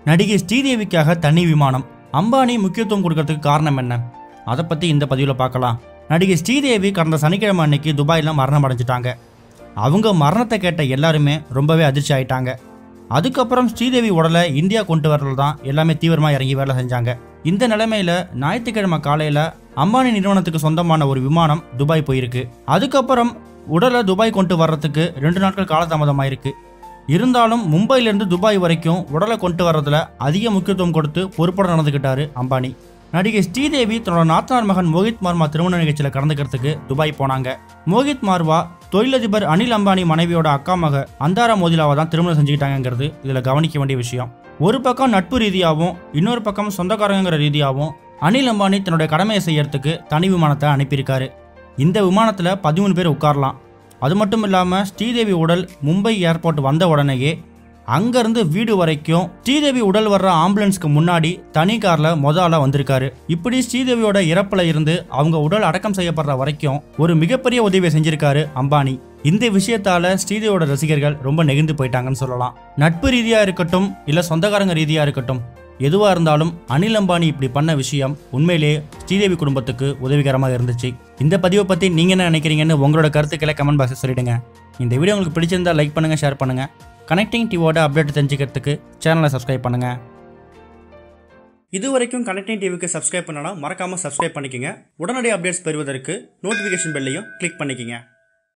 நடிகை ஸ்ரீதேவிக்காக தனி விமானம் அம்பானி முக்கியத்துவம் கொடுக்கறதுக்கு காரணம் என்ன அதை பற்றி இந்த பதிவில் பார்க்கலாம் நடிகை ஸ்ரீதேவி கடந்த சனிக்கிழமை அன்னைக்கு துபாயில் மரணம் அடைஞ்சிட்டாங்க அவங்க மரணத்தை கேட்ட எல்லாருமே ரொம்பவே அதிர்ச்சி ஆயிட்டாங்க அதுக்கப்புறம் ஸ்ரீதேவி உடலை இந்தியா கொண்டு வரல தான் எல்லாமே தீவிரமாக இறங்கி வேலை செஞ்சாங்க இந்த நிலைமையில ஞாயிற்றுக்கிழமை காலையில் அம்பானி நிறுவனத்துக்கு சொந்தமான ஒரு விமானம் துபாய் போயிருக்கு அதுக்கப்புறம் உடலை துபாய் கொண்டு வர்றதுக்கு ரெண்டு நாட்கள் காலதாமதமாயிருக்கு இருந்தாலும் மும்பையிலேருந்து துபாய் வரைக்கும் உடலை கொண்டு வர்றதுல அதிக முக்கியத்துவம் கொடுத்து பொறுப்போடு நடந்துக்கிட்டாரு அம்பானி நடிகை ஸ்ரீதேவி தன்னோட நாத்தனார் மகன் மோகித் மார்மா திருமண நிகழ்ச்சியில் கலந்துக்கிறதுக்கு துபாய் போனாங்க மோகித் மார்வா தொழிலதிபர் அனில் அம்பானி மனைவியோட அக்கா மக அந்தாரா மோதிலாவை தான் திருமணம் செஞ்சுக்கிட்டாங்கங்கிறது இதில் கவனிக்க வேண்டிய விஷயம் ஒரு பக்கம் நட்பு ரீதியாகவும் இன்னொரு பக்கம் சொந்தக்காரங்கிற ரீதியாகவும் அனில் அம்பானி தன்னுடைய கடமையை செய்யறதுக்கு தனி விமானத்தை அனுப்பியிருக்காரு இந்த விமானத்தில் பதிமூணு பேர் உட்காரலாம் அது மட்டும் இல்லாமல் ஸ்ரீதேவி உடல் மும்பை ஏர்போர்ட் வந்த உடனேயே அங்கேருந்து வீடு வரைக்கும் ஸ்ரீதேவி உடல் வர்ற ஆம்புலன்ஸ்க்கு முன்னாடி தனி காரில் மொத ஆளாக வந்திருக்காரு இப்படி ஸ்ரீதேவியோட இறப்பில் இருந்து அவங்க உடல் அடக்கம் செய்யப்படுற வரைக்கும் ஒரு மிகப்பெரிய உதவியை செஞ்சிருக்காரு அம்பானி இந்த விஷயத்தால ஸ்ரீதேவியோட ரசிகர்கள் ரொம்ப நெகிழ்ந்து போயிட்டாங்கன்னு சொல்லலாம் நட்பு ரீதியாக இருக்கட்டும் இல்லை சொந்தக்காரங்க ரீதியாக இருக்கட்டும் எதுவாக இருந்தாலும் அனில் அம்பானி இப்படி பண்ண விஷயம் உண்மையிலேயே ஸ்ரீதேவி குடும்பத்துக்கு உதவிகரமாக இருந்துச்சு இந்த பதிவை பற்றி நீங்கள் என்ன நினைக்கிறீங்கன்னு உங்களோட கருத்துக்களை கமெண்ட் பாக்ஸில் சொல்லிடுங்க இந்த வீடியோ உங்களுக்கு பிடிச்சிருந்தா லைக் பண்ணுங்கள் ஷேர் பண்ணுங்கள் கனெக்டிங் டிவியோட அப்டேட் தெரிஞ்சுக்கிறதுக்கு சேனலை சப்ஸ்கிரைப் பண்ணுங்கள் இது வரைக்கும் கனெக்டிங் டிவிக்கு சப்ஸ்கிரைப் பண்ணனா மறக்காமல் சப்ஸ்கிரைப் பண்ணிக்கங்க உடனடி அப்டேட்ஸ் பெறுவதற்கு நோட்டிஃபிகேஷன் பெல்லையும் கிளிக் பண்ணிக்கங்க